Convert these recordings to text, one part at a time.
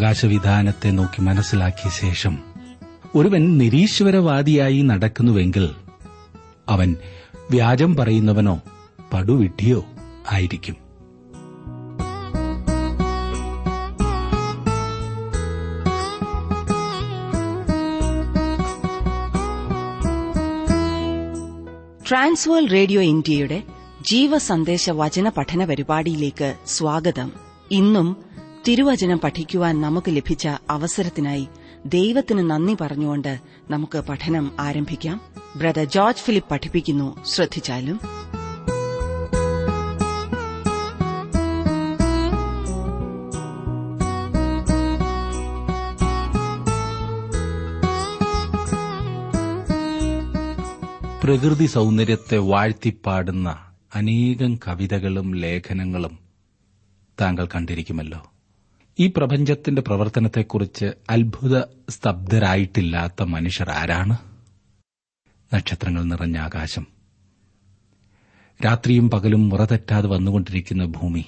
ആകാശവിധാനത്തെ നോക്കി മനസ്സിലാക്കിയ ശേഷം ഒരുവൻ നിരീശ്വരവാദിയായി നടക്കുന്നുവെങ്കിൽ അവൻ വ്യാജം പറയുന്നവനോ പടുവിഡ്ഢിയോ ആയിരിക്കും ട്രാൻസ്വേൾ റേഡിയോ ഇന്ത്യയുടെ ജീവസന്ദേശ വചന പഠന പരിപാടിയിലേക്ക് സ്വാഗതം ഇന്നും തിരുവചനം പഠിക്കുവാൻ നമുക്ക് ലഭിച്ച അവസരത്തിനായി ദൈവത്തിന് നന്ദി പറഞ്ഞുകൊണ്ട് നമുക്ക് പഠനം ആരംഭിക്കാം ബ്രദർ ജോർജ് ഫിലിപ്പ് പഠിപ്പിക്കുന്നു ശ്രദ്ധിച്ചാലും പ്രകൃതി സൗന്ദര്യത്തെ വാഴ്ത്തിപ്പാടുന്ന അനേകം കവിതകളും ലേഖനങ്ങളും താങ്കൾ കണ്ടിരിക്കുമല്ലോ ഈ പ്രപഞ്ചത്തിന്റെ പ്രവർത്തനത്തെക്കുറിച്ച് അത്ഭുത സ്തബ്ധരായിട്ടില്ലാത്ത മനുഷ്യർ ആരാണ് നക്ഷത്രങ്ങൾ നിറഞ്ഞ ആകാശം രാത്രിയും പകലും മുറതെറ്റാതെ വന്നുകൊണ്ടിരിക്കുന്ന ഭൂമി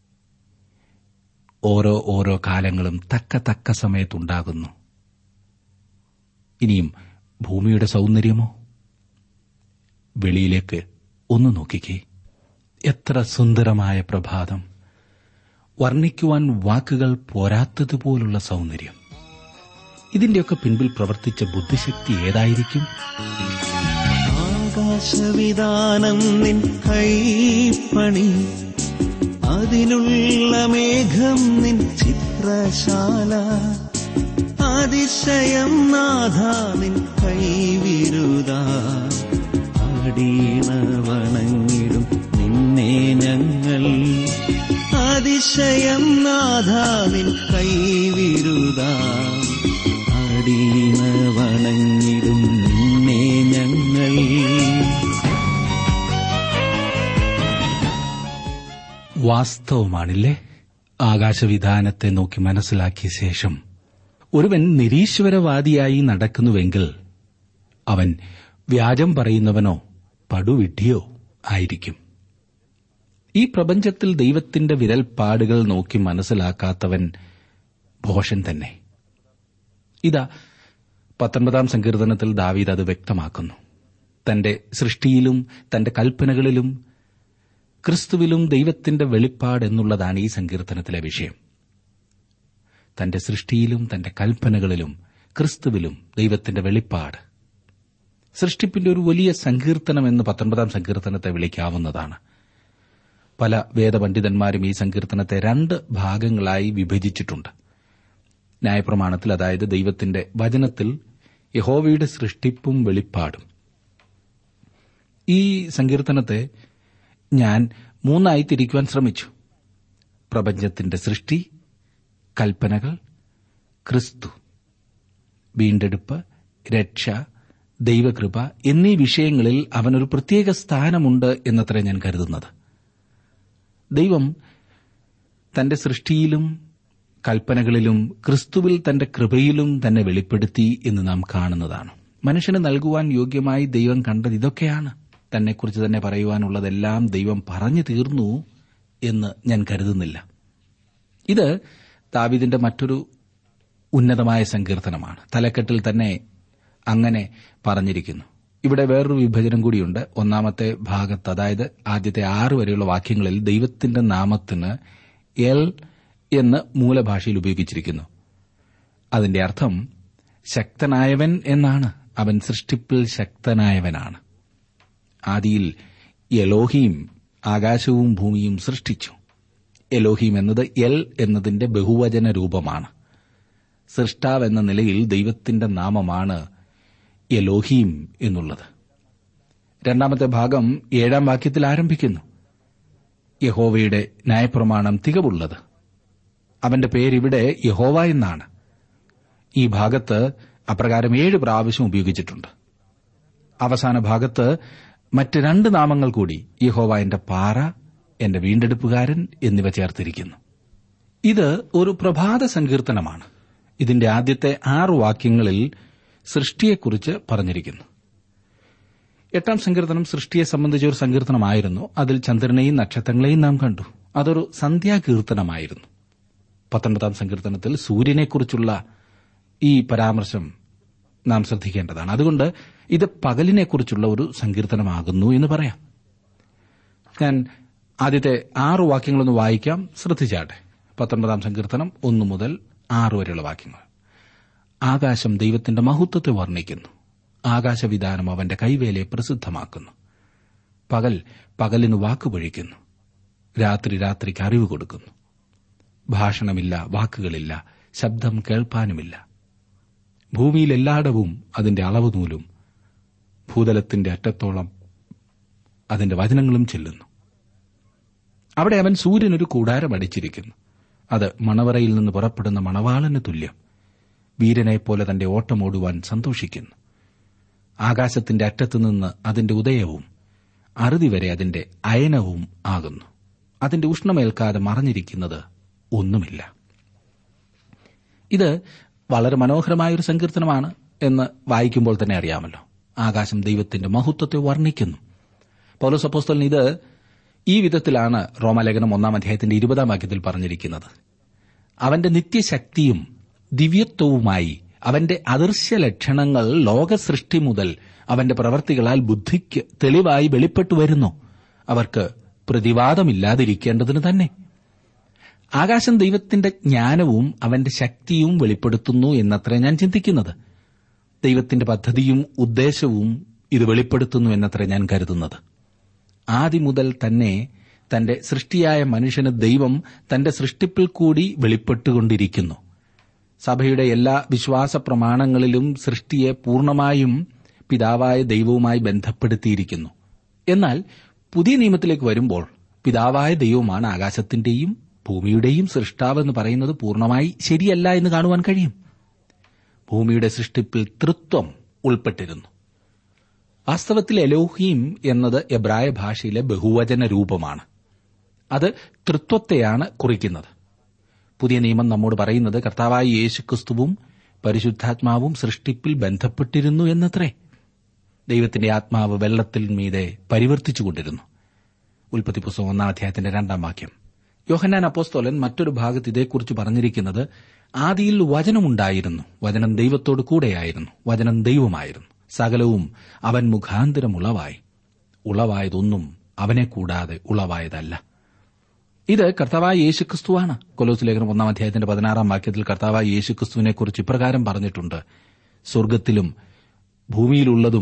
ഓരോ ഓരോ കാലങ്ങളും തക്ക തക്ക സമയത്തുണ്ടാകുന്നു ഇനിയും ഭൂമിയുടെ സൗന്ദര്യമോ വെളിയിലേക്ക് ഒന്ന് നോക്കിക്കേ എത്ര സുന്ദരമായ പ്രഭാതം വർണ്ണിക്കുവാൻ വാക്കുകൾ പോരാത്തതുപോലുള്ള സൗന്ദര്യം ഇതിന്റെയൊക്കെ പിൻപിൽ പ്രവർത്തിച്ച ബുദ്ധിശക്തി ഏതായിരിക്കും ആകാശവിധാനം നിൻ കൈപ്പണി അതിനുള്ള മേഘം നിൻ ചിത്രശാല അതിശയം നാഥ നിൻ കൈവിരുത അടീണ വണങ്ങിടും നിന്നെ ഞങ്ങൾ അതിശയം നാഥ നിൻ കൈവിരുത അടീണ വണങ്ങിടും നിന്നെ ഞങ്ങൾ വാസ്തവമാണില്ലേ ആകാശവിധാനത്തെ നോക്കി മനസ്സിലാക്കിയ ശേഷം ഒരുവൻ നിരീശ്വരവാദിയായി നടക്കുന്നുവെങ്കിൽ അവൻ വ്യാജം പറയുന്നവനോ പടുവിഡ്ഢിയോ ആയിരിക്കും ഈ പ്രപഞ്ചത്തിൽ ദൈവത്തിന്റെ വിരൽപ്പാടുകൾ നോക്കി മനസ്സിലാക്കാത്തവൻ ഭോഷൻ തന്നെ ഇതാ പത്തൊൻപതാം സങ്കീർത്തനത്തിൽ ദാവീദ് അത് വ്യക്തമാക്കുന്നു തന്റെ സൃഷ്ടിയിലും തന്റെ കൽപ്പനകളിലും ക്രിസ്തുവിലും ദൈവത്തിന്റെ വെളിപ്പാട് എന്നുള്ളതാണ് ഈ സങ്കീർത്തനത്തിലെ വിഷയം തന്റെ സൃഷ്ടിയിലും തന്റെ കൽപ്പനകളിലും ക്രിസ്തുവിലും ദൈവത്തിന്റെ വെളിപ്പാട് സൃഷ്ടിപ്പിന്റെ ഒരു വലിയ സങ്കീർത്തനം എന്ന് പത്തൊൻപതാം സങ്കീർത്തനത്തെ വിളിക്കാവുന്നതാണ് പല വേദപണ്ഡിതന്മാരും ഈ സങ്കീർത്തനത്തെ രണ്ട് ഭാഗങ്ങളായി വിഭജിച്ചിട്ടുണ്ട് ന്യായപ്രമാണത്തിൽ അതായത് ദൈവത്തിന്റെ വചനത്തിൽ യഹോവയുടെ സൃഷ്ടിപ്പും വെളിപ്പാടും ഈ സങ്കീർത്തനത്തെ ഞാൻ മൂന്നായി തിരിക്കുവാൻ ശ്രമിച്ചു പ്രപഞ്ചത്തിന്റെ സൃഷ്ടി കൽപ്പനകൾ ക്രിസ്തു വീണ്ടെടുപ്പ് രക്ഷ ദൈവകൃപ എന്നീ വിഷയങ്ങളിൽ അവനൊരു പ്രത്യേക സ്ഥാനമുണ്ട് എന്നത്ര ഞാൻ കരുതുന്നത് ദൈവം തന്റെ സൃഷ്ടിയിലും കൽപ്പനകളിലും ക്രിസ്തുവിൽ തന്റെ കൃപയിലും തന്നെ വെളിപ്പെടുത്തി എന്ന് നാം കാണുന്നതാണ് മനുഷ്യന് നൽകുവാൻ യോഗ്യമായി ദൈവം കണ്ടത് ഇതൊക്കെയാണ് തന്നെക്കുറിച്ച് തന്നെ പറയുവാനുള്ളതെല്ലാം ദൈവം പറഞ്ഞു തീർന്നു എന്ന് ഞാൻ കരുതുന്നില്ല ഇത് ദാവിദിന്റെ മറ്റൊരു ഉന്നതമായ സങ്കീർത്തനമാണ് തലക്കെട്ടിൽ തന്നെ അങ്ങനെ പറഞ്ഞിരിക്കുന്നു ഇവിടെ വേറൊരു വിഭജനം കൂടിയുണ്ട് ഒന്നാമത്തെ ഭാഗത്ത് അതായത് ആദ്യത്തെ ആറ് വരെയുള്ള വാക്യങ്ങളിൽ ദൈവത്തിന്റെ നാമത്തിന് എൽ എന്ന് മൂലഭാഷയിൽ ഉപയോഗിച്ചിരിക്കുന്നു അതിന്റെ അർത്ഥം ശക്തനായവൻ എന്നാണ് അവൻ സൃഷ്ടിപ്പിൽ ശക്തനായവനാണ് ആദിയിൽ എലോഹീം ആകാശവും ഭൂമിയും സൃഷ്ടിച്ചു എലോഹീം എന്നത് എൽ എന്നതിന്റെ ബഹുവചന രൂപമാണ് സൃഷ്ടാവ് എന്ന നിലയിൽ ദൈവത്തിന്റെ നാമമാണ് എലോഹീം എന്നുള്ളത് രണ്ടാമത്തെ ഭാഗം ഏഴാം വാക്യത്തിൽ ആരംഭിക്കുന്നു യഹോവയുടെ ന്യായപ്രമാണം തികവുള്ളത് അവന്റെ പേരിവിടെ യഹോവ എന്നാണ് ഈ ഭാഗത്ത് അപ്രകാരം ഏഴ് പ്രാവശ്യം ഉപയോഗിച്ചിട്ടുണ്ട് അവസാന ഭാഗത്ത് മറ്റ് രണ്ട് നാമങ്ങൾ കൂടി യഹോവ എന്റെ പാറ എന്റെ വീണ്ടെടുപ്പുകാരൻ എന്നിവ ചേർത്തിരിക്കുന്നു ഇത് ഒരു പ്രഭാത സങ്കീർത്തനമാണ് ഇതിന്റെ ആദ്യത്തെ ആറ് വാക്യങ്ങളിൽ സൃഷ്ടിയെക്കുറിച്ച് പറഞ്ഞിരിക്കുന്നു എട്ടാം സങ്കീർത്തനം സൃഷ്ടിയെ സംബന്ധിച്ച ഒരു സങ്കീർത്തനമായിരുന്നു അതിൽ ചന്ദ്രനെയും നക്ഷത്രങ്ങളെയും നാം കണ്ടു അതൊരു സന്ധ്യാകീർത്തനമായിരുന്നു പത്തൊൻപതാം സങ്കീർത്തനത്തിൽ സൂര്യനെക്കുറിച്ചുള്ള ഈ പരാമർശം നാം ശ്രദ്ധിക്കേണ്ടതാണ് അതുകൊണ്ട് ഇത് പകലിനെക്കുറിച്ചുള്ള ഒരു സങ്കീർത്തനമാകുന്നു എന്ന് പറയാം ഞാൻ ആദ്യത്തെ ആറ് വാക്യങ്ങളൊന്ന് വായിക്കാം ശ്രദ്ധിച്ചാട്ടെ പത്തൊൻപതാം സങ്കീർത്തനം ഒന്നു മുതൽ ആറ് വരെയുള്ള വാക്യങ്ങൾ ആകാശം ദൈവത്തിന്റെ മഹത്വത്തെ വർണ്ണിക്കുന്നു ആകാശവിധാനം അവന്റെ കൈവേലയെ പ്രസിദ്ധമാക്കുന്നു പകൽ പകലിന് വാക്കുപൊഴിക്കുന്നു രാത്രി രാത്രിക്ക് അറിവ് കൊടുക്കുന്നു ഭാഷണമില്ല വാക്കുകളില്ല ശബ്ദം കേൾപ്പാനുമില്ല ഭൂമിയിൽ എല്ലായിടവും അതിന്റെ അളവ് നൂലും ഭൂതലത്തിന്റെ അറ്റത്തോളം അതിന്റെ വചനങ്ങളും ചെല്ലുന്നു അവിടെ അവൻ സൂര്യനൊരു കൂടാരം അടിച്ചിരിക്കുന്നു അത് മണവറയിൽ നിന്ന് പുറപ്പെടുന്ന മണവാളന് തുല്യം വീരനെപ്പോലെ തന്റെ ഓട്ടമോടുവാൻ സന്തോഷിക്കുന്നു ആകാശത്തിന്റെ അറ്റത്തുനിന്ന് അതിന്റെ ഉദയവും അറുതി വരെ അതിന്റെ അയനവും ആകുന്നു അതിന്റെ ഉഷ്ണമേൽക്കാതെ മറഞ്ഞിരിക്കുന്നത് ഒന്നുമില്ല ഇത് വളരെ മനോഹരമായ ഒരു സങ്കീർത്തനമാണ് എന്ന് വായിക്കുമ്പോൾ തന്നെ അറിയാമല്ലോ ആകാശം ദൈവത്തിന്റെ മഹത്വത്തെ വർണ്ണിക്കുന്നു പൗലോസ് അപ്പോസ്തലൻ ഇത് ഈ വിധത്തിലാണ് റോമാലേഖനം ഒന്നാം അധ്യായത്തിന്റെ ഇരുപതാം വാക്യത്തിൽ പറഞ്ഞിരിക്കുന്നത് അവന്റെ നിത്യശക്തിയും ദിവ്യത്വവുമായി അവന്റെ അദൃശ്യ ലക്ഷണങ്ങൾ ലോകസൃഷ്ടി മുതൽ അവന്റെ പ്രവർത്തികളാൽ ബുദ്ധിക്ക് തെളിവായി വെളിപ്പെട്ടു വരുന്നു അവർക്ക് പ്രതിവാദമില്ലാതിരിക്കേണ്ടതിന് തന്നെ ആകാശം ദൈവത്തിന്റെ ജ്ഞാനവും അവന്റെ ശക്തിയും വെളിപ്പെടുത്തുന്നു എന്നത്ര ഞാൻ ചിന്തിക്കുന്നത് ദൈവത്തിന്റെ പദ്ധതിയും ഉദ്ദേശവും ഇത് വെളിപ്പെടുത്തുന്നു എന്നത്ര ഞാൻ കരുതുന്നത് ആദ്യം മുതൽ തന്നെ തന്റെ സൃഷ്ടിയായ മനുഷ്യന് ദൈവം തന്റെ സൃഷ്ടിപ്പിൽ കൂടി വെളിപ്പെട്ടുകൊണ്ടിരിക്കുന്നു സഭയുടെ എല്ലാ വിശ്വാസ പ്രമാണങ്ങളിലും സൃഷ്ടിയെ പൂർണ്ണമായും പിതാവായ ദൈവവുമായി ബന്ധപ്പെടുത്തിയിരിക്കുന്നു എന്നാൽ പുതിയ നിയമത്തിലേക്ക് വരുമ്പോൾ പിതാവായ ദൈവമാണ് ആകാശത്തിന്റെയും ഭൂമിയുടെയും സൃഷ്ടാവെന്ന് പറയുന്നത് പൂർണ്ണമായി ശരിയല്ല എന്ന് കാണുവാൻ കഴിയും ഭൂമിയുടെ സൃഷ്ടിപ്പിൽ തൃത്വം ഉൾപ്പെട്ടിരുന്നു വാസ്തവത്തിൽ എലോഹീം എന്നത് എബ്രായ ഭാഷയിലെ ബഹുവചന രൂപമാണ് അത് തൃത്വത്തെയാണ് കുറിക്കുന്നത് പുതിയ നിയമം നമ്മോട് പറയുന്നത് കർത്താവായ യേശുക്രിസ്തുവും പരിശുദ്ധാത്മാവും സൃഷ്ടിപ്പിൽ ബന്ധപ്പെട്ടിരുന്നു എന്നത്രേ ദൈവത്തിന്റെ ആത്മാവ് വെള്ളത്തിൽ മീതെ പരിവർത്തിച്ചുകൊണ്ടിരുന്നു ഉൽപ്പത്തി പുസ്തകം ഒന്നാം അധ്യായത്തിന്റെ രണ്ടാം വാക്യം യോഹന്നാൻ അപ്പോസ്തോലൻ മറ്റൊരു ഭാഗത്ത് ഇതേക്കുറിച്ച് പറഞ്ഞിരിക്കുന്നത് ആദിയിൽ വചനമുണ്ടായിരുന്നു വചനം ദൈവത്തോട് കൂടെയായിരുന്നു വചനം ദൈവമായിരുന്നു സകലവും അവൻ മുഖാന്തരം ഉളവായി ഉളവായതൊന്നും അവനെ കൂടാതെ ഉളവായതല്ല ഇത് കർത്താവായ യേശുക്രിസ്തുവാണ് കൊലോസ് ലേഖനം ഒന്നാം അധ്യായത്തിന്റെ പതിനാറാം വാക്യത്തിൽ കർത്താവായ യേശുക്രിസ്തുവിനെ കുറിച്ച് ഇപ്രകാരം പറഞ്ഞിട്ടുണ്ട് സ്വർഗത്തിലും ഭൂമിയിലുള്ളതും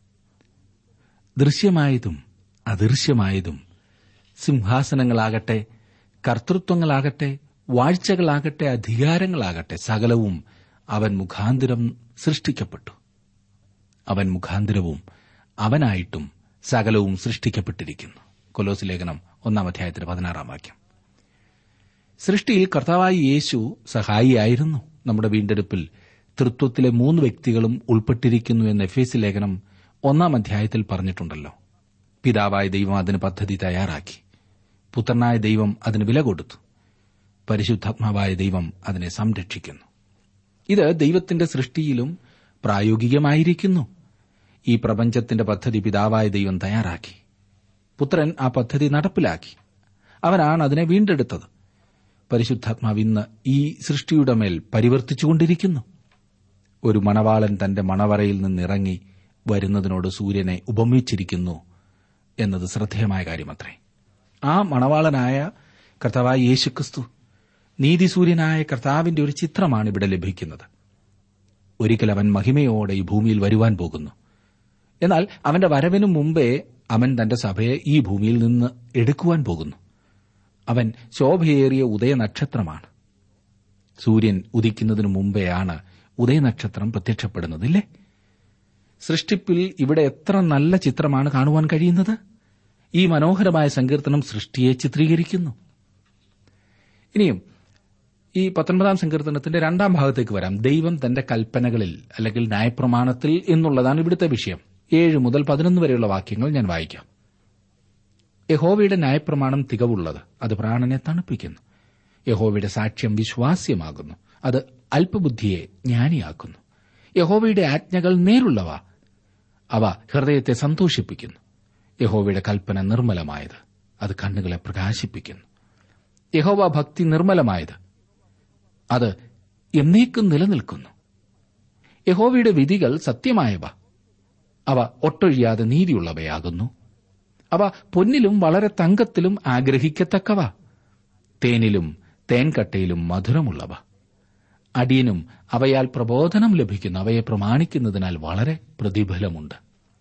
ദൃശ്യമായതും അദൃശ്യമായതും സിംഹാസനങ്ങളാകട്ടെ കർത്തൃത്വങ്ങളാകട്ടെ വാഴ്ചകളാകട്ടെ അധികാരങ്ങളാകട്ടെ സകലവും അവൻ മുഖാന്തരം സൃഷ്ടിക്കപ്പെട്ടു അവൻ മുഖാന്തരവും അവനായിട്ടും സകലവും സൃഷ്ടിക്കപ്പെട്ടിരിക്കുന്നു കൊലോസ് ലേഖനം ഒന്നാം അധ്യായത്തിന് പതിനാറാം വാക്യം സൃഷ്ടിയിൽ കർത്താവായി യേശു സഹായിയായിരുന്നു നമ്മുടെ വീണ്ടെടുപ്പിൽ തൃത്വത്തിലെ മൂന്ന് വ്യക്തികളും ഉൾപ്പെട്ടിരിക്കുന്നു എന്ന് എഫ് എസ് ലേഖനം ഒന്നാം അധ്യായത്തിൽ പറഞ്ഞിട്ടുണ്ടല്ലോ പിതാവായ ദൈവം അതിന് പദ്ധതി തയ്യാറാക്കി പുത്രനായ ദൈവം അതിന് വില കൊടുത്തു പരിശുദ്ധാത്മാവായ ദൈവം അതിനെ സംരക്ഷിക്കുന്നു ഇത് ദൈവത്തിന്റെ സൃഷ്ടിയിലും പ്രായോഗികമായിരിക്കുന്നു ഈ പ്രപഞ്ചത്തിന്റെ പദ്ധതി പിതാവായ ദൈവം തയ്യാറാക്കി പുത്രൻ ആ പദ്ധതി നടപ്പിലാക്കി അവനാണ് അതിനെ വീണ്ടെടുത്തത് പരിശുദ്ധാത്മാവ് ഇന്ന് ഈ സൃഷ്ടിയുടെ മേൽ പരിവർത്തിച്ചുകൊണ്ടിരിക്കുന്നു ഒരു മണവാളൻ തന്റെ മണവറയിൽ നിന്നിറങ്ങി വരുന്നതിനോട് സൂര്യനെ ഉപമിച്ചിരിക്കുന്നു എന്നത് ശ്രദ്ധേയമായ കാര്യമത്രേ ആ മണവാളനായ കർത്താവായ യേശുക്രിസ്തു നീതിസൂര്യനായ കർത്താവിന്റെ ഒരു ചിത്രമാണ് ഇവിടെ ലഭിക്കുന്നത് ഒരിക്കൽ അവൻ മഹിമയോടെ ഈ ഭൂമിയിൽ വരുവാൻ പോകുന്നു എന്നാൽ അവന്റെ വരവിനു മുമ്പേ അവൻ തന്റെ സഭയെ ഈ ഭൂമിയിൽ നിന്ന് എടുക്കുവാൻ പോകുന്നു അവൻ ശോഭയേറിയ ഉദയനക്ഷത്രമാണ് സൂര്യൻ ഉദിക്കുന്നതിനു മുമ്പെയാണ് ഉദയനക്ഷത്രം പ്രത്യക്ഷപ്പെടുന്നതില്ലേ സൃഷ്ടിപ്പിൽ ഇവിടെ എത്ര നല്ല ചിത്രമാണ് കാണുവാൻ കഴിയുന്നത് ഈ മനോഹരമായ സങ്കീർത്തനം സൃഷ്ടിയെ ചിത്രീകരിക്കുന്നു ഇനിയും ഈ പത്തൊൻപതാം സങ്കീർത്തനത്തിന്റെ രണ്ടാം ഭാഗത്തേക്ക് വരാം ദൈവം തന്റെ കൽപ്പനകളിൽ അല്ലെങ്കിൽ ന്യായപ്രമാണത്തിൽ എന്നുള്ളതാണ് ഇവിടുത്തെ വിഷയം ഏഴ് മുതൽ പതിനൊന്ന് വരെയുള്ള വാക്യങ്ങൾ ഞാൻ വായിക്കാം യഹോവയുടെ ന്യായപ്രമാണം തികവുള്ളത് അത് പ്രാണനെ തണുപ്പിക്കുന്നു യഹോവയുടെ സാക്ഷ്യം വിശ്വാസ്യമാകുന്നു അത് അല്പബുദ്ധിയെ ജ്ഞാനിയാക്കുന്നു യഹോവയുടെ ആജ്ഞകൾ നേരുള്ളവ അവ ഹൃദയത്തെ സന്തോഷിപ്പിക്കുന്നു യഹോവയുടെ കൽപ്പന നിർമ്മലമായത് അത് കണ്ണുകളെ പ്രകാശിപ്പിക്കുന്നു യഹോവ ഭക്തി നിർമ്മലമായത് അത് എന്നേക്കും നിലനിൽക്കുന്നു യഹോവയുടെ വിധികൾ സത്യമായവ അവ ഒട്ടൊഴിയാതെ നീതിയുള്ളവയാകുന്നു അവ പൊന്നിലും വളരെ തങ്കത്തിലും ആഗ്രഹിക്കത്തക്കവ തേനിലും തേൻകട്ടയിലും മധുരമുള്ളവ അടിയനും അവയാൽ പ്രബോധനം ലഭിക്കുന്നു അവയെ പ്രമാണിക്കുന്നതിനാൽ വളരെ പ്രതിഫലമുണ്ട്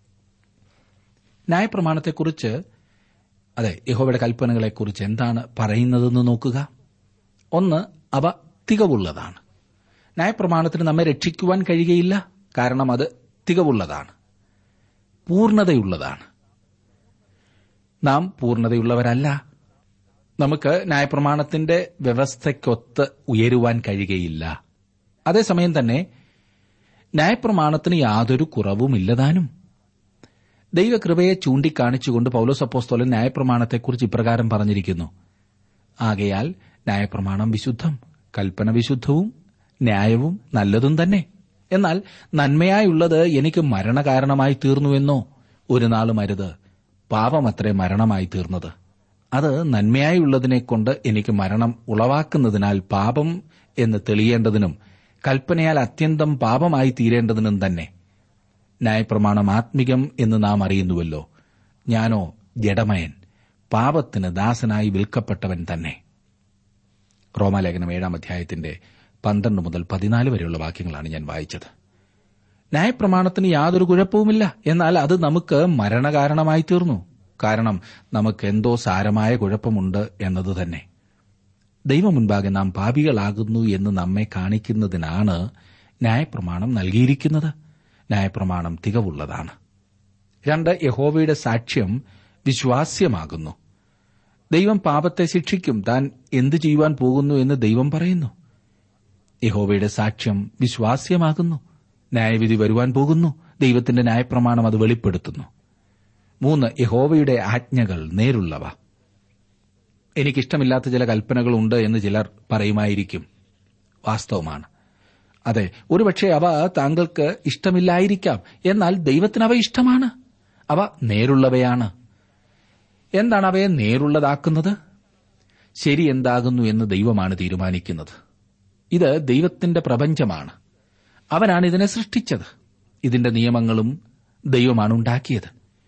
ന്യായപ്രമാണത്തെക്കുറിച്ച് അതെ യഹോവയുടെ കൽപ്പനകളെക്കുറിച്ച് എന്താണ് പറയുന്നതെന്ന് നോക്കുക ഒന്ന് അവ തികവുള്ളതാണ് ന്യായപ്രമാണത്തിന് നമ്മെ രക്ഷിക്കുവാൻ കഴിയുകയില്ല കാരണം അത് തികവുള്ളതാണ് പൂർണ്ണതയുള്ളതാണ് നാം പൂർണ്ണതയുള്ളവരല്ല നമുക്ക് ന്യായപ്രമാണത്തിന്റെ വ്യവസ്ഥയ്ക്കൊത്ത് ഉയരുവാൻ കഴിയുകയില്ല അതേസമയം തന്നെ ന്യായപ്രമാണത്തിന് യാതൊരു കുറവുമില്ലതാനും ദൈവകൃപയെ ചൂണ്ടിക്കാണിച്ചുകൊണ്ട് പൌലോസ് അപ്പോസ്തോലൻ ന്യായപ്രമാണത്തെക്കുറിച്ച് ഇപ്രകാരം പറഞ്ഞിരിക്കുന്നു ആകയാൽ ന്യായപ്രമാണം വിശുദ്ധം കൽപ്പന വിശുദ്ധവും ന്യായവും നല്ലതും തന്നെ എന്നാൽ നന്മയായുള്ളത് എനിക്ക് മരണകാരണമായി തീർന്നുവെന്നോ ഒരു നാളും അരുത് പാപമത്രേ മരണമായി തീർന്നത് അത് നന്മയായുള്ളതിനെക്കൊണ്ട് എനിക്ക് മരണം ഉളവാക്കുന്നതിനാൽ പാപം എന്ന് തെളിയേണ്ടതിനും കൽപ്പനയാൽ അത്യന്തം പാപമായി തീരേണ്ടതിനും തന്നെ ന്യായപ്രമാണം ആത്മികം എന്ന് നാം അറിയുന്നുവല്ലോ ഞാനോ ജഡമയൻ പാപത്തിന് ദാസനായി വിൽക്കപ്പെട്ടവൻ തന്നെ റോമാലേഖനം ഏഴാം അധ്യായത്തിന്റെ പന്ത്രണ്ട് മുതൽ പതിനാല് വരെയുള്ള വാക്യങ്ങളാണ് ഞാൻ വായിച്ചത് ന്യായപ്രമാണത്തിന് യാതൊരു കുഴപ്പവുമില്ല എന്നാൽ അത് നമുക്ക് മരണകാരണമായി തീർന്നു കാരണം നമുക്ക് എന്തോ സാരമായ കുഴപ്പമുണ്ട് എന്നത് തന്നെ ദൈവം മുൻപാകെ നാം പാപികളാകുന്നു എന്ന് നമ്മെ കാണിക്കുന്നതിനാണ് ന്യായപ്രമാണം നൽകിയിരിക്കുന്നത് ന്യായപ്രമാണം തികവുള്ളതാണ് രണ്ട് യഹോവയുടെ സാക്ഷ്യം വിശ്വാസ്യമാകുന്നു ദൈവം പാപത്തെ ശിക്ഷിക്കും താൻ എന്തു ചെയ്യുവാൻ പോകുന്നു എന്ന് ദൈവം പറയുന്നു യഹോവയുടെ സാക്ഷ്യം വിശ്വാസ്യമാകുന്നു ന്യായവിധി വരുവാൻ പോകുന്നു ദൈവത്തിന്റെ ന്യായപ്രമാണം അത് വെളിപ്പെടുത്തുന്നു മൂന്ന് യഹോവയുടെ ആജ്ഞകൾ നേരുള്ളവ എനിക്കിഷ്ടമില്ലാത്ത ചില കൽപ്പനകളുണ്ട് എന്ന് ചിലർ പറയുമായിരിക്കും വാസ്തവമാണ് അതെ ഒരുപക്ഷെ അവ താങ്കൾക്ക് ഇഷ്ടമില്ലായിരിക്കാം എന്നാൽ ദൈവത്തിന് അവ ഇഷ്ടമാണ് അവ നേരുള്ളവയാണ് എന്താണ് അവയെ നേരുള്ളതാക്കുന്നത് ശരി എന്താകുന്നു എന്ന് ദൈവമാണ് തീരുമാനിക്കുന്നത് ഇത് ദൈവത്തിന്റെ പ്രപഞ്ചമാണ് അവനാണ് ഇതിനെ സൃഷ്ടിച്ചത് ഇതിന്റെ നിയമങ്ങളും ദൈവമാണ് ഉണ്ടാക്കിയത്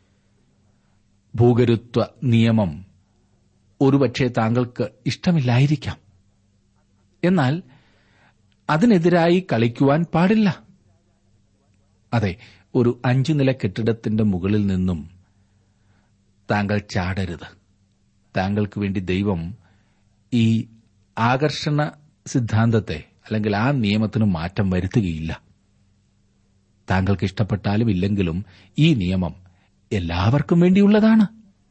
ഭൂഗരുത്വ നിയമം ഒരുപക്ഷെ താങ്കൾക്ക് ഇഷ്ടമില്ലായിരിക്കാം എന്നാൽ അതിനെതിരായി കളിക്കുവാൻ പാടില്ല അതെ ഒരു അഞ്ചു നില കെട്ടിടത്തിന്റെ മുകളിൽ നിന്നും താങ്കൾ ചാടരുത് താങ്കൾക്ക് വേണ്ടി ദൈവം ഈ ആകർഷണ സിദ്ധാന്തത്തെ അല്ലെങ്കിൽ ആ നിയമത്തിന് മാറ്റം വരുത്തുകയില്ല താങ്കൾക്ക് ഇഷ്ടപ്പെട്ടാലും ഇല്ലെങ്കിലും ഈ നിയമം എല്ലാവർക്കും വേണ്ടിയുള്ളതാണ്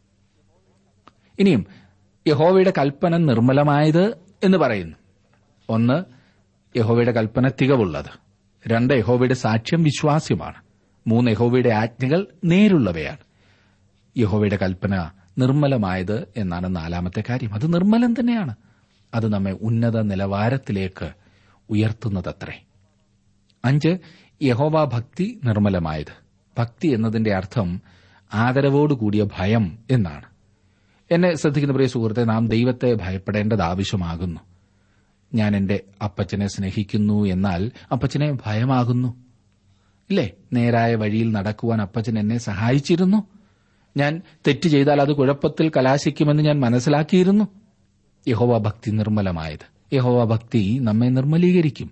ഇനിയും യഹോവയുടെ കൽപ്പന നിർമ്മലമായത് എന്ന് പറയുന്നു ഒന്ന് യഹോവയുടെ കൽപ്പന തികവുള്ളത് രണ്ട് യഹോവയുടെ സാക്ഷ്യം വിശ്വാസ്യമാണ് മൂന്ന് യഹോവയുടെ ആജ്ഞകൾ നേരുള്ളവയാണ് യഹോവയുടെ കൽപ്പന നിർമ്മലമായത് എന്നാണ് നാലാമത്തെ കാര്യം അത് നിർമ്മലം തന്നെയാണ് അത് നമ്മെ ഉന്നത നിലവാരത്തിലേക്ക് ഉയർത്തുന്നതത്രേ അഞ്ച് യഹോവ ഭക്തി നിർമ്മലമായത് ഭക്തി എന്നതിന്റെ അർത്ഥം ആദരവോടുകൂടിയ ഭയം എന്നാണ് എന്നെ ശ്രദ്ധിക്കുന്ന പ്രിയ സുഹൃത്തെ നാം ദൈവത്തെ ഭയപ്പെടേണ്ടത് ആവശ്യമാകുന്നു ഞാൻ എന്റെ അപ്പച്ചനെ സ്നേഹിക്കുന്നു എന്നാൽ അപ്പച്ചനെ ഭയമാകുന്നു ഇല്ലേ നേരായ വഴിയിൽ നടക്കുവാൻ അപ്പച്ചൻ എന്നെ സഹായിച്ചിരുന്നു ഞാൻ തെറ്റ് ചെയ്താൽ അത് കുഴപ്പത്തിൽ കലാശിക്കുമെന്ന് ഞാൻ മനസ്സിലാക്കിയിരുന്നു യഹോവ ഭക്തി നിർമ്മലമായത് യഹോവ ഭക്തി നമ്മെ നിർമ്മലീകരിക്കും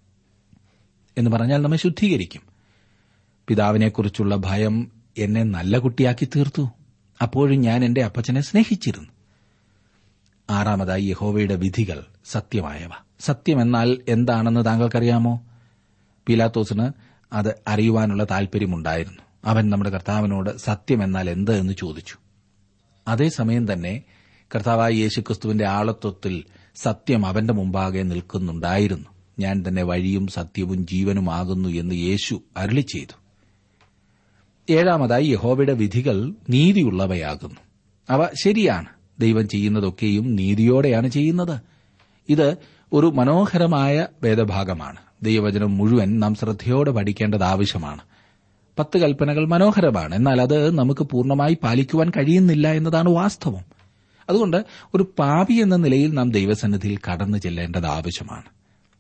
എന്ന് പറഞ്ഞാൽ നമ്മെ ശുദ്ധീകരിക്കും പിതാവിനെക്കുറിച്ചുള്ള ഭയം എന്നെ നല്ല കുട്ടിയാക്കി തീർത്തു അപ്പോഴും ഞാൻ എന്റെ അപ്പച്ചനെ സ്നേഹിച്ചിരുന്നു ആറാമതായി യഹോവയുടെ വിധികൾ സത്യമായവ സത്യമെന്നാൽ എന്താണെന്ന് താങ്കൾക്കറിയാമോ പീലാത്തോസിന് അത് അറിയുവാനുള്ള താൽപര്യമുണ്ടായിരുന്നു അവൻ നമ്മുടെ കർത്താവിനോട് സത്യമെന്നാൽ എന്ത് എന്ന് ചോദിച്ചു അതേസമയം തന്നെ കർത്താവായ യേശുക്രിസ്തുവിന്റെ ആളത്വത്തിൽ സത്യം അവന്റെ മുമ്പാകെ നിൽക്കുന്നുണ്ടായിരുന്നു ഞാൻ തന്നെ വഴിയും സത്യവും ജീവനുമാകുന്നു എന്ന് യേശു അരുളി ചെയ്തു ഏഴാമതായി യഹോവയുടെ വിധികൾ നീതിയുള്ളവയാകുന്നു അവ ശരിയാണ് ദൈവം ചെയ്യുന്നതൊക്കെയും നീതിയോടെയാണ് ചെയ്യുന്നത് ഇത് ഒരു മനോഹരമായ വേദഭാഗമാണ് ദൈവവചനം മുഴുവൻ നാം ശ്രദ്ധയോടെ പഠിക്കേണ്ടത് ആവശ്യമാണ് പത്ത് കൽപ്പനകൾ മനോഹരമാണ് എന്നാൽ അത് നമുക്ക് പൂർണ്ണമായി പാലിക്കുവാൻ കഴിയുന്നില്ല എന്നതാണ് വാസ്തവം അതുകൊണ്ട് ഒരു പാപി എന്ന നിലയിൽ നാം ദൈവസന്നിധിയിൽ കടന്നു ചെല്ലേണ്ടത് ആവശ്യമാണ്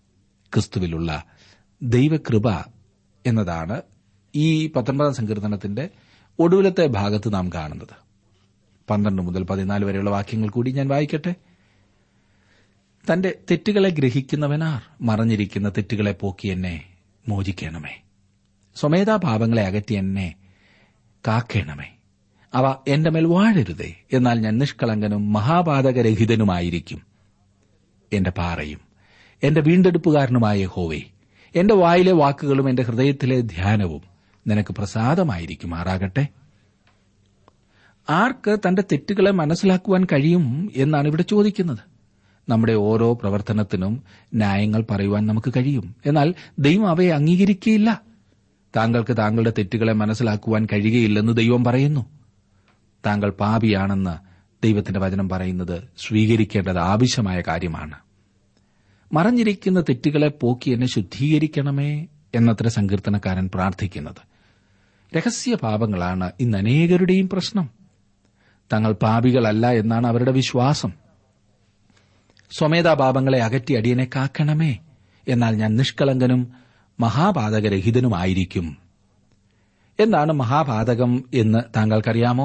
ക്രിസ്തുവിലുള്ള ദൈവകൃപ എന്നതാണ് ഈ പത്തൊൻപതാം സങ്കീർത്തനത്തിന്റെ ഒടുവിലത്തെ ഭാഗത്ത് നാം കാണുന്നത് പന്ത്രണ്ട് മുതൽ പതിനാല് വരെയുള്ള വാക്യങ്ങൾ കൂടി ഞാൻ വായിക്കട്ടെ തന്റെ തെറ്റുകളെ ഗ്രഹിക്കുന്നവനാർ മറഞ്ഞിരിക്കുന്ന തെറ്റുകളെ പോക്കി എന്നെ മോചിക്കണമേ സ്വമേധാ പാപങ്ങളെ അകറ്റി എന്നെ കാക്കേണമേ അവ എന്റെ മേൽ വാഴരുതേ എന്നാൽ ഞാൻ നിഷ്കളങ്കനും മഹാപാതകരഹിതനുമായിരിക്കും എന്റെ പാറയും എന്റെ വീണ്ടെടുപ്പുകാരനുമായ ഹോവേ എന്റെ വായിലെ വാക്കുകളും എന്റെ ഹൃദയത്തിലെ ധ്യാനവും നിനക്ക് പ്രസാദമായിരിക്കുമാറാകട്ടെ ആർക്ക് തന്റെ തെറ്റുകളെ മനസ്സിലാക്കുവാൻ കഴിയും എന്നാണ് ഇവിടെ ചോദിക്കുന്നത് നമ്മുടെ ഓരോ പ്രവർത്തനത്തിനും ന്യായങ്ങൾ പറയുവാൻ നമുക്ക് കഴിയും എന്നാൽ ദൈവം അവയെ അംഗീകരിക്കുകയില്ല താങ്കൾക്ക് താങ്കളുടെ തെറ്റുകളെ മനസ്സിലാക്കുവാൻ കഴിയുകയില്ലെന്ന് ദൈവം പറയുന്നു താങ്കൾ പാപിയാണെന്ന് ദൈവത്തിന്റെ വചനം പറയുന്നത് സ്വീകരിക്കേണ്ടത് ആവശ്യമായ കാര്യമാണ് മറഞ്ഞിരിക്കുന്ന തെറ്റുകളെ പോക്കി എന്നെ ശുദ്ധീകരിക്കണമേ എന്നത്ര സങ്കീർത്തനക്കാരൻ പ്രാർത്ഥിക്കുന്നത് രഹസ്യ പാപങ്ങളാണ് ഇന്ന് അനേകരുടെയും പ്രശ്നം തങ്ങൾ പാപികളല്ല എന്നാണ് അവരുടെ വിശ്വാസം സ്വമേധാ പാപങ്ങളെ അകറ്റി അടിയനെ കാക്കണമേ എന്നാൽ ഞാൻ നിഷ്കളങ്കനും മഹാപാതകരഹിതനുമായിരിക്കും എന്താണ് മഹാപാതകം എന്ന് താങ്കൾക്കറിയാമോ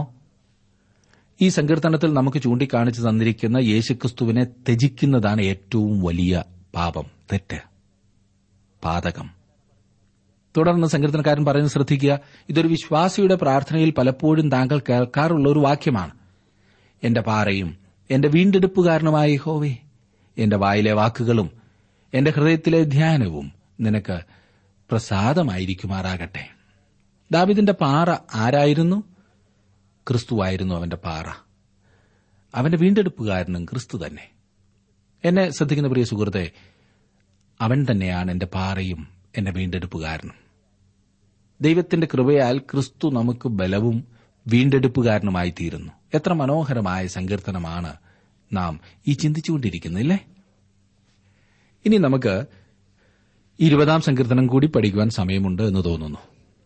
ഈ സങ്കീർത്തനത്തിൽ നമുക്ക് ചൂണ്ടിക്കാണിച്ചു തന്നിരിക്കുന്ന യേശുക്രിസ്തുവിനെ ത്യജിക്കുന്നതാണ് ഏറ്റവും വലിയ പാപം തെറ്റ് പാതകം തുടർന്ന് സങ്കീർത്തനക്കാരൻ പറയുന്നത് ശ്രദ്ധിക്കുക ഇതൊരു വിശ്വാസിയുടെ പ്രാർത്ഥനയിൽ പലപ്പോഴും താങ്കൾ കേൾക്കാറുള്ള ഒരു വാക്യമാണ് എന്റെ പാറയും എന്റെ വീണ്ടെടുപ്പുകാരനുമായ ഹോവേ എന്റെ വായിലെ വാക്കുകളും എന്റെ ഹൃദയത്തിലെ ധ്യാനവും നിനക്ക് പ്രസാദമായിരിക്കുമാറാകട്ടെ ദാവിദിന്റെ പാറ ആരായിരുന്നു ക്രിസ്തുവായിരുന്നു അവന്റെ പാറ അവന്റെ വീണ്ടെടുപ്പുകാരനും ക്രിസ്തു തന്നെ എന്നെ ശ്രദ്ധിക്കുന്ന പ്രിയ സുഹൃത്തെ അവൻ തന്നെയാണ് എന്റെ പാറയും എന്റെ വീണ്ടെടുപ്പുകാരനും ദൈവത്തിന്റെ കൃപയാൽ ക്രിസ്തു നമുക്ക് ബലവും വീണ്ടെടുപ്പുകാരനുമായി തീരുന്നു എത്ര മനോഹരമായ സങ്കീർത്തനമാണ് നാം ഈ ചിന്തിച്ചുകൊണ്ടിരിക്കുന്നില്ലേ ഇനി നമുക്ക് ഇരുപതാം സങ്കീർത്തനം കൂടി പഠിക്കുവാൻ സമയമുണ്ട് എന്ന് തോന്നുന്നു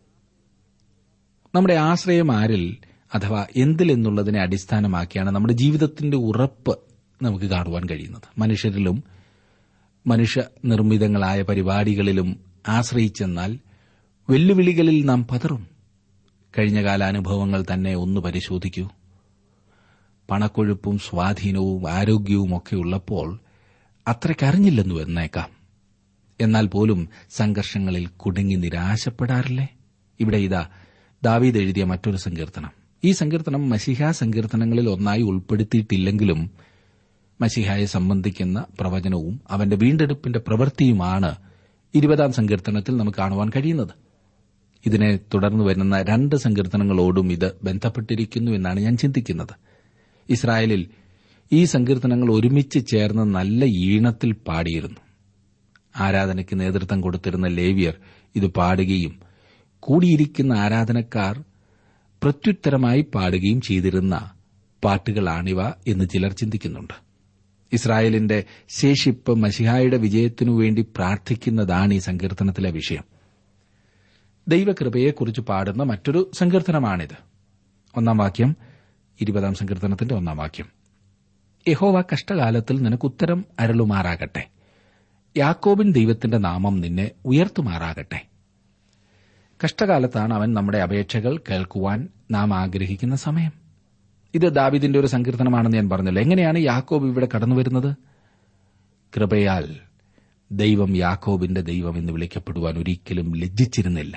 നമ്മുടെ ആശ്രയം ആരിൽ അഥവാ എന്തിലെന്നുള്ളതിനെ അടിസ്ഥാനമാക്കിയാണ് നമ്മുടെ ജീവിതത്തിന്റെ ഉറപ്പ് നമുക്ക് കാണുവാൻ കഴിയുന്നത് മനുഷ്യരിലും മനുഷ്യ നിർമ്മിതങ്ങളായ പരിപാടികളിലും ആശ്രയിച്ചെന്നാൽ വെല്ലുവിളികളിൽ നാം പതറും കഴിഞ്ഞകാല അനുഭവങ്ങൾ തന്നെ ഒന്ന് പരിശോധിക്കൂ പണക്കൊഴുപ്പും സ്വാധീനവും ആരോഗ്യവും ഒക്കെ ഉള്ളപ്പോൾ അത്രയ്ക്കറിഞ്ഞില്ലെന്നു എന്നേക്കാം എന്നാൽ പോലും സംഘർഷങ്ങളിൽ കുടുങ്ങി നിരാശപ്പെടാറില്ലേ ഇവിടെ ഇതാ ദാവീദ് എഴുതിയ മറ്റൊരു സങ്കീർത്തനം ഈ സങ്കീർത്തനം മസിഹ സങ്കീർത്തനങ്ങളിൽ ഒന്നായി ഉൾപ്പെടുത്തിയിട്ടില്ലെങ്കിലും മസിഹായെ സംബന്ധിക്കുന്ന പ്രവചനവും അവന്റെ വീണ്ടെടുപ്പിന്റെ പ്രവൃത്തിയുമാണ് ഇരുപതാം സങ്കീർത്തനത്തിൽ നമുക്ക് കാണുവാൻ കഴിയുന്നത് ഇതിനെ തുടർന്ന് വരുന്ന രണ്ട് സങ്കീർത്തനങ്ങളോടും ഇത് ബന്ധപ്പെട്ടിരിക്കുന്നു എന്നാണ് ഞാൻ ചിന്തിക്കുന്നത് ഇസ്രായേലിൽ ഈ സങ്കീർത്തനങ്ങൾ ഒരുമിച്ച് ചേർന്ന് നല്ല ഈണത്തിൽ പാടിയിരുന്നു ആരാധനയ്ക്ക് നേതൃത്വം കൊടുത്തിരുന്ന ലേവിയർ ഇത് പാടുകയും കൂടിയിരിക്കുന്ന ആരാധനക്കാർ പ്രത്യുത്തരമായി പാടുകയും ചെയ്തിരുന്ന പാട്ടുകളാണിവ എന്ന് ചിലർ ചിന്തിക്കുന്നുണ്ട് ഇസ്രായേലിന്റെ ശേഷിപ്പ് മഷിഹായുടെ വിജയത്തിനു വേണ്ടി പ്രാർത്ഥിക്കുന്നതാണ് ഈ സങ്കീർത്തനത്തിലെ വിഷയം ദൈവകൃപയെക്കുറിച്ച് പാടുന്ന മറ്റൊരു സങ്കീർത്തനമാണിത് ഒന്നാം വാക്യം ഇരുപതാം സങ്കീർത്തനത്തിന്റെ ഒന്നാം വാക്യം യഹോവ കഷ്ടകാലത്തിൽ നിനക്ക് ഉത്തരം അരളുമാറാകട്ടെ യാക്കോബിൻ ദൈവത്തിന്റെ നാമം നിന്നെ ഉയർത്തുമാറാകട്ടെ കഷ്ടകാലത്താണ് അവൻ നമ്മുടെ അപേക്ഷകൾ കേൾക്കുവാൻ നാം ആഗ്രഹിക്കുന്ന സമയം ഇത് ദാവിദിന്റെ ഒരു സങ്കീർത്തനമാണെന്ന് ഞാൻ പറഞ്ഞല്ലോ എങ്ങനെയാണ് യാക്കോബ് ഇവിടെ കടന്നുവരുന്നത് കൃപയാൽ ദൈവം യാക്കോബിന്റെ ദൈവം എന്ന് വിളിക്കപ്പെടുവാൻ ഒരിക്കലും ലജ്ജിച്ചിരുന്നില്ല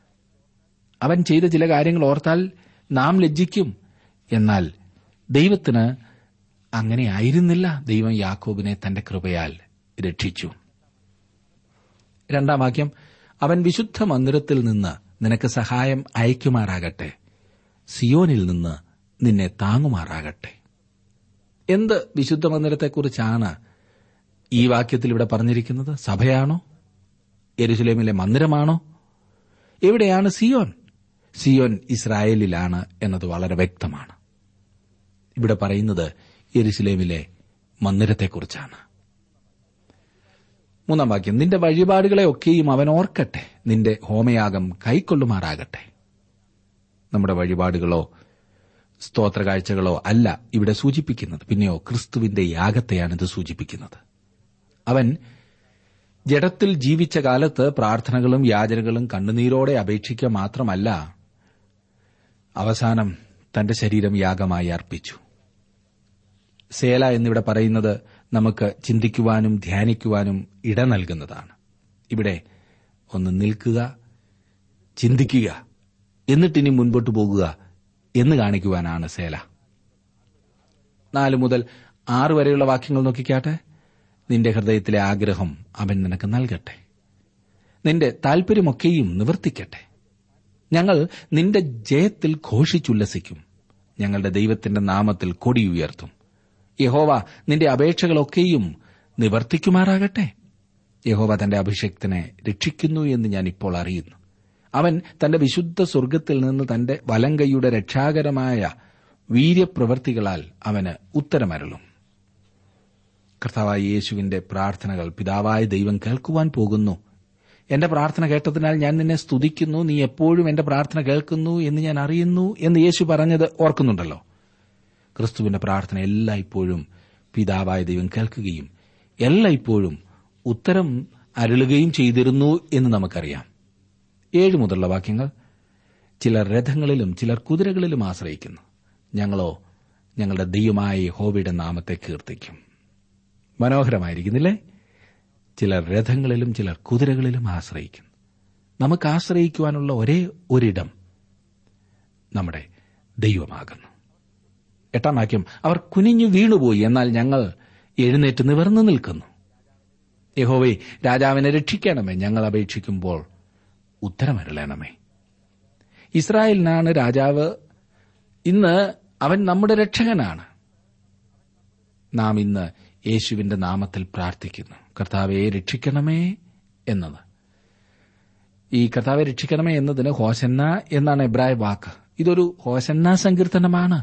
അവൻ ചെയ്ത ചില കാര്യങ്ങൾ ഓർത്താൽ നാം ലജ്ജിക്കും എന്നാൽ ദൈവത്തിന് അങ്ങനെ ആയിരുന്നില്ല ദൈവം യാക്കോബിനെ തന്റെ കൃപയാൽ രക്ഷിച്ചു രണ്ടാം വാക്യം അവൻ വിശുദ്ധ മന്ദിരത്തിൽ നിന്ന് നിനക്ക് സഹായം അയക്കുമാറാകട്ടെ സിയോനിൽ നിന്ന് നിന്നെ താങ്ങുമാറാകട്ടെ എന്ത് വിശുദ്ധ മന്ദിരത്തെക്കുറിച്ചാണ് ഈ വാക്യത്തിൽ ഇവിടെ പറഞ്ഞിരിക്കുന്നത് സഭയാണോ യെരുസലേമിലെ മന്ദിരമാണോ എവിടെയാണ് സിയോൻ സിയോൻ ഇസ്രായേലിലാണ് എന്നത് വളരെ വ്യക്തമാണ് ഇവിടെ പറയുന്നത് യെരുസലേമിലെ മന്ദിരത്തെക്കുറിച്ചാണ് മൂന്നാം വാക്യം നിന്റെ വഴിപാടുകളെ ഒക്കെയും അവൻ ഓർക്കട്ടെ നിന്റെ ഹോമയാഗം കൈക്കൊള്ളുമാറാകട്ടെ നമ്മുടെ വഴിപാടുകളോ സ്തോത്ര കാഴ്ചകളോ അല്ല ഇവിടെ സൂചിപ്പിക്കുന്നത് പിന്നെയോ ക്രിസ്തുവിന്റെ യാഗത്തെയാണ് ഇത് സൂചിപ്പിക്കുന്നത് അവൻ ജഡത്തിൽ ജീവിച്ച കാലത്ത് പ്രാർത്ഥനകളും യാചനകളും കണ്ണുനീരോടെ അപേക്ഷിക്കുക മാത്രമല്ല അവസാനം തന്റെ ശരീരം യാഗമായി അർപ്പിച്ചു സേല എന്നിവിടെ പറയുന്നത് നമുക്ക് ചിന്തിക്കുവാനും ധ്യാനിക്കുവാനും ഇട നൽകുന്നതാണ് ഇവിടെ ഒന്ന് നിൽക്കുക ചിന്തിക്കുക എന്നിട്ടിനി മുൻപോട്ട് പോകുക എന്ന് കാണിക്കുവാനാണ് സേല നാല് മുതൽ ആറ് വരെയുള്ള വാക്യങ്ങൾ നോക്കിക്കാട്ടെ നിന്റെ ഹൃദയത്തിലെ ആഗ്രഹം അവൻ നിനക്ക് നൽകട്ടെ നിന്റെ താൽപര്യമൊക്കെയും നിവർത്തിക്കട്ടെ ഞങ്ങൾ നിന്റെ ജയത്തിൽ ഘോഷിച്ചുല്ലസിക്കും ഞങ്ങളുടെ ദൈവത്തിന്റെ നാമത്തിൽ കൊടിയുയർത്തും യഹോവ നിന്റെ അപേക്ഷകളൊക്കെയും നിവർത്തിക്കുമാറാകട്ടെ യഹോവ തന്റെ അഭിഷേക്തനെ രക്ഷിക്കുന്നു എന്ന് ഞാൻ ഇപ്പോൾ അറിയുന്നു അവൻ തന്റെ വിശുദ്ധ സ്വർഗത്തിൽ നിന്ന് തന്റെ വലങ്കയുടെ രക്ഷാകരമായ വീര്യപ്രവൃത്തികളാൽ അവന് ഉത്തരമരളും കർത്താവായ യേശുവിന്റെ പ്രാർത്ഥനകൾ പിതാവായ ദൈവം കേൾക്കുവാൻ പോകുന്നു എന്റെ പ്രാർത്ഥന കേട്ടതിനാൽ ഞാൻ നിന്നെ സ്തുതിക്കുന്നു നീ എപ്പോഴും എന്റെ പ്രാർത്ഥന കേൾക്കുന്നു എന്ന് ഞാൻ അറിയുന്നു എന്ന് യേശു പറഞ്ഞത് ഓർക്കുന്നുണ്ടല്ലോ ക്രിസ്തുവിന്റെ പ്രാർത്ഥന എല്ലായ്പ്പോഴും പിതാവായ ദൈവം കേൾക്കുകയും എല്ലായ്പ്പോഴും ഉത്തരം അരുളുകയും ചെയ്തിരുന്നു എന്ന് നമുക്കറിയാം ഏഴ് മുതലുള്ള വാക്യങ്ങൾ ചിലർ രഥങ്ങളിലും ചിലർ കുതിരകളിലും ആശ്രയിക്കുന്നു ഞങ്ങളോ ഞങ്ങളുടെ ദൈവമായ ഹോബിയുടെ നാമത്തെ കീർത്തിക്കും മനോഹരമായിരിക്കുന്നില്ലേ ചിലർ രഥങ്ങളിലും ചിലർ കുതിരകളിലും ആശ്രയിക്കുന്നു നമുക്ക് ആശ്രയിക്കുവാനുള്ള ഒരേ ഒരിടം നമ്മുടെ ദൈവമാകുന്നു എട്ടാം വാക്യം അവർ കുനിഞ്ഞു വീണുപോയി എന്നാൽ ഞങ്ങൾ എഴുന്നേറ്റ് നിവർന്നു നിൽക്കുന്നു യഹോവേ രാജാവിനെ രക്ഷിക്കണമേ ഞങ്ങൾ അപേക്ഷിക്കുമ്പോൾ ഉത്തരമരുളണമേ ഇസ്രായേലിനാണ് രാജാവ് ഇന്ന് അവൻ നമ്മുടെ രക്ഷകനാണ് നാം ഇന്ന് യേശുവിന്റെ നാമത്തിൽ പ്രാർത്ഥിക്കുന്നു കർത്താവെ രക്ഷിക്കണമേ എന്നത് ഈ കർത്താവെ രക്ഷിക്കണമേ എന്നതിന് ഹോസന്ന എന്നാണ് എബ്രായ വാക്ക് ഇതൊരു ഹോസന്ന സങ്കീർത്തനമാണ്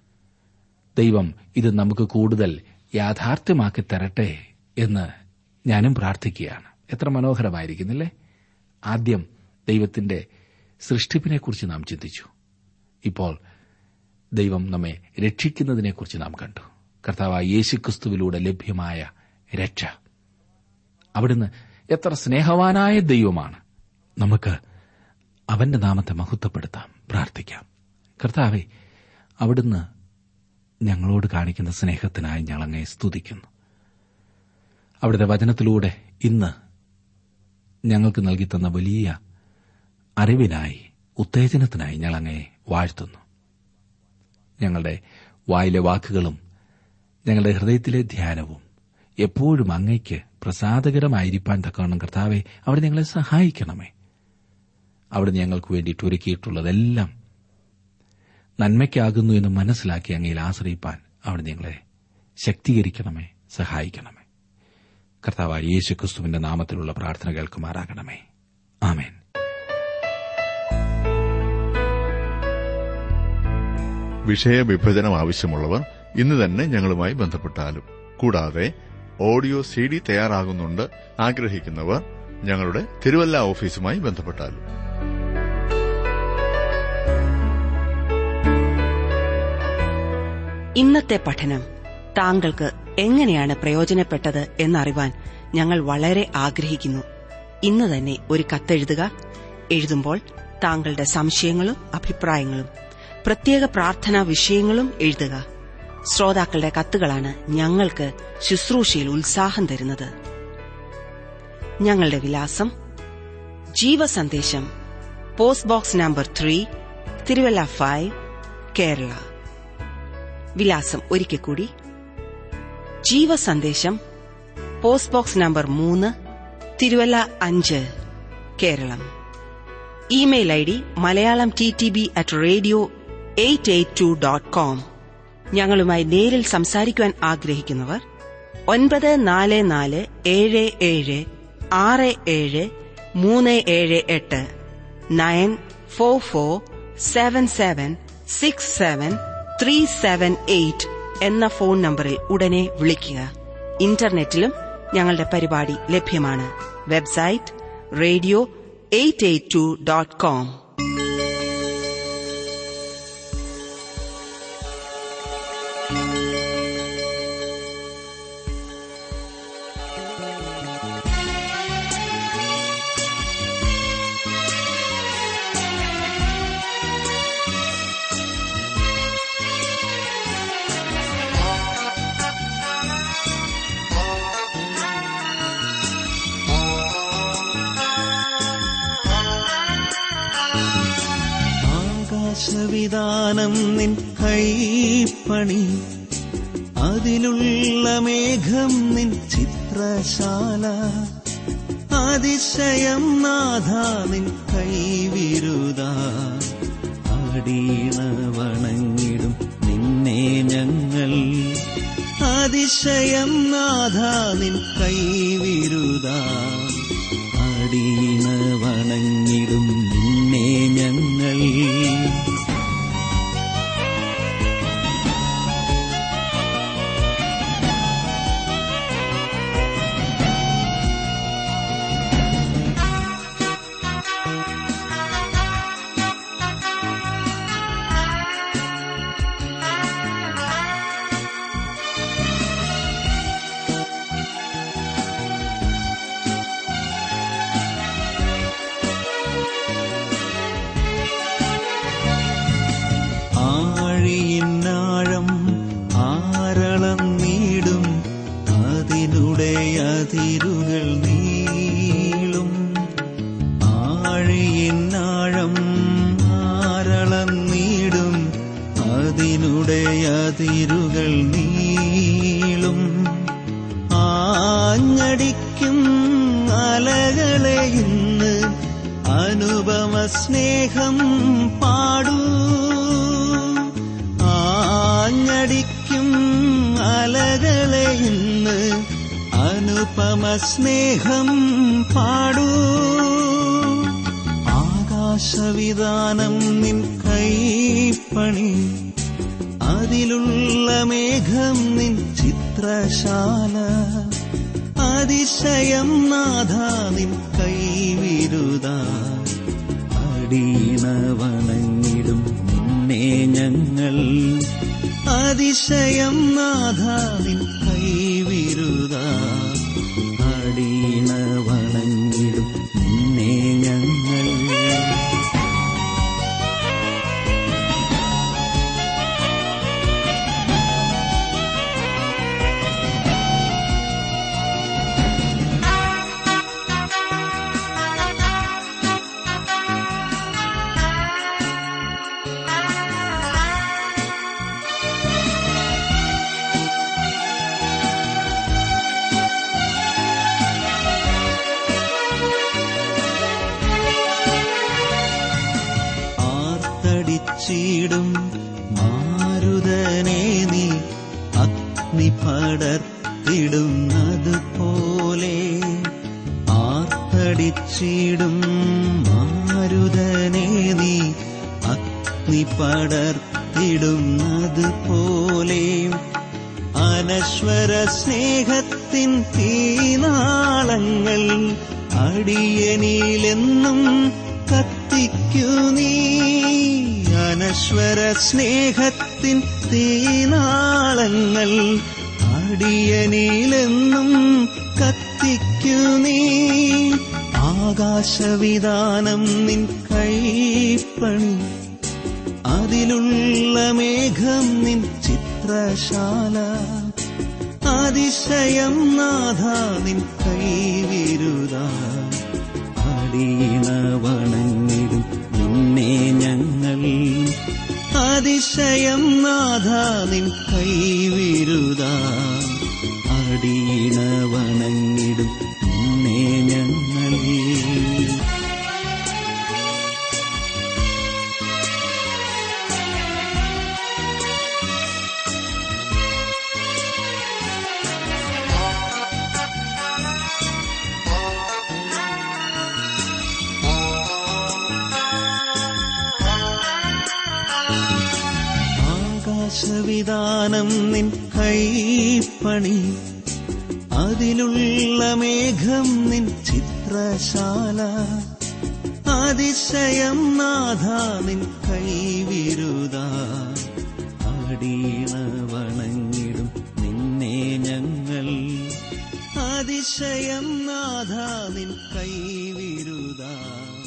ദൈവം ഇത് നമുക്ക് കൂടുതൽ യാഥാർത്ഥ്യമാക്കി തരട്ടെ എന്ന് ഞാനും പ്രാർത്ഥിക്കുകയാണ് എത്ര മനോഹരമായിരിക്കുന്നില്ലേ ആദ്യം ദൈവത്തിന്റെ സൃഷ്ടിപ്പിനെക്കുറിച്ച് നാം ചിന്തിച്ചു ഇപ്പോൾ ദൈവം നമ്മെ രക്ഷിക്കുന്നതിനെക്കുറിച്ച് നാം കണ്ടു കർത്താവായ യേശുക്രിസ്തുവിലൂടെ ലഭ്യമായ രക്ഷ അവിടുന്ന് എത്ര സ്നേഹവാനായ ദൈവമാണ് നമുക്ക് അവന്റെ നാമത്തെ മഹത്വപ്പെടുത്താം പ്രാർത്ഥിക്കാം കർത്താവെ അവിടുന്ന് ഞങ്ങളോട് കാണിക്കുന്ന സ്നേഹത്തിനായി ഞങ്ങളങ്ങെ സ്തുതിക്കുന്നു അവിടുത്തെ വചനത്തിലൂടെ ഇന്ന് ഞങ്ങൾക്ക് നൽകിത്തന്ന വലിയ അറിവിനായി ഉത്തേജനത്തിനായി ഞങ്ങളങ്ങെ വാഴ്ത്തുന്നു ഞങ്ങളുടെ വായിലെ വാക്കുകളും ഞങ്ങളുടെ ഹൃദയത്തിലെ ധ്യാനവും എപ്പോഴും അങ്ങയ്ക്ക് പ്രസാദകരമായിരിക്കാൻ തക്കവണ്ണം കർത്താവെ അവിടെ ഞങ്ങളെ സഹായിക്കണമേ അവിടെ ഞങ്ങൾക്ക് വേണ്ടിയിട്ട് ഒരുക്കിയിട്ടുള്ളതെല്ലാം നന്മയ്ക്കാകുന്നു എന്ന് മനസ്സിലാക്കി അങ്ങയിൽ ആശ്രയിപ്പാൻ അവിടെ ഞങ്ങളെ ശക്തീകരിക്കണമേ സഹായിക്കണമേ കർത്താവായ യേശു ക്രിസ്തുവിന്റെ നാമത്തിലുള്ള പ്രാർത്ഥന കേൾക്കുമാറാകണമേ ആമേൻ വിഷയവിഭജനം ആവശ്യമുള്ളവർ ഇന്ന് തന്നെ ഞങ്ങളുമായി ബന്ധപ്പെട്ടാലും കൂടാതെ ഓഡിയോ സി ഡി തയ്യാറാകുന്നുണ്ട് ആഗ്രഹിക്കുന്നവർ ഞങ്ങളുടെ തിരുവല്ല ഓഫീസുമായി ബന്ധപ്പെട്ടാലും ഇന്നത്തെ പഠനം താങ്കൾക്ക് എങ്ങനെയാണ് പ്രയോജനപ്പെട്ടത് എന്നറിവാൻ ഞങ്ങൾ വളരെ ആഗ്രഹിക്കുന്നു ഇന്ന് തന്നെ ഒരു കത്തെഴുതുക എഴുതുമ്പോൾ താങ്കളുടെ സംശയങ്ങളും അഭിപ്രായങ്ങളും പ്രത്യേക പ്രാർത്ഥനാ വിഷയങ്ങളും എഴുതുക ശ്രോതാക്കളുടെ കത്തുകളാണ് ഞങ്ങൾക്ക് ശുശ്രൂഷയിൽ ഉത്സാഹം തരുന്നത് ഞങ്ങളുടെ വിലാസം Jeevasandesham post box number three Thiruvalla five Kerala വിലാസം ഒരിക്കൽ കൂടി ജീവസന്ദേശം പോസ്റ്റ് ബോക്സ് നമ്പർ മൂന്ന് തിരുവല്ല അഞ്ച് Keralam email I D Malayalam T T B at radio eight eight two dot com ഞങ്ങളുമായി നേരിൽ സംസാരിക്കുവാൻ ആഗ്രഹിക്കുന്നവർ ഒൻപത് നാല് നാല് ഏഴ് ഏഴ് ആറ് ഏഴ് മൂന്ന് ഏഴ് എട്ട് nine four four seven seven six seven three seven eight എന്ന ഫോൺ നമ്പറിൽ ഉടനെ വിളിക്കുക ഇന്റർനെറ്റിലും ഞങ്ങളുടെ പരിപാടി ലഭ്യമാണ് website radio eight eight two dot com ആകാശവിധാനം നിൻ കൈപ്പണി അതിലുള്ള മേഘം നിൻ ചിത്രശാല അതിശയം നാഥ നിൻ കൈവിരുത അടീണ വണങ്ങിടും നിന്നെ ഞങ്ങൾ അതിശയം നാഥ നിൻ കൈവിരുത അടീണ വണങ്ങിടും നിന്നെ ഞങ്ങൾ ആഴിയിന്നാഴം ആരളം നീടും അതിനുടെ അതിരുകൾ നീളും ആഴിയിന്നാഴം ആരളം നീടും അതിനുടെ അതിരുകൾ നീളും ആഞ്ഞടിക്കും അലകളെ ഇന്ന് അനുപമ സ്നേഹം പാടൂ ആഞ്ഞടിക്കും അലകളെ ഇന്ന് അനുപമ സ്നേഹം പാടൂ ആകാശവിധാനം നിൻ കൈപ്പണി അതിലുള്ള മേഘം നിൻ ചിത്രശാല അതിശയം നാഥ നിൻ കൈവിരുത അടീണ വണങ്ങിടും നിന്നെ ഞങ്ങൾ അതിശയം നാഥ നിൻ കൈവിരുത അടീണ വണങ്ങിടും നിന്നെ ഞങ്ങൾ ആർത്തടിച്ചിടും മാരുതനെ നീ അഗ്നി പടർത്തിടുന്നതുപോലെ ആർത്തടിച്ചിടും മാരുതനെ നീ അഗ്നി പടർത്തിടുന്നതുപോലെ അനശ്വര സ്നേഹത്തിൻ തീനാളങ്ങൾ അടിയനിലെന്നും കത്തിക്കു നീ അനശ്വര സ്നേഹത്തിൻ തീനാളങ്ങൾ അടിയനിലെന്നും കത്തിക്കു നീ ആകാശവിധാനം നിൻ കൈപ്പണി അതിലുള്ള മേഘം നിൻ ചിത്രശാല അതിശയം നാഥ നിൻ കൈവിരുത അടീണ വണങ്ങിടും നിന്നെ ഞങ്ങൾ അതിശയം നാഥ നിൻ കൈവിരുത അടീണ വണങ്ങിടും നിന്നെ ഞങ്ങൾ ആകാശവിധാനം നിൻ കൈപ്പണി അതിലുള്ള മേഘം നിൻ ചിത്രശാല അതിശയം നാഥ നിൻ കൈവിരുത അടീണ വണങ്ങിടും നിന്നെ ഞങ്ങൾ അതിശയം നാഥ നിൻ കൈവിരുത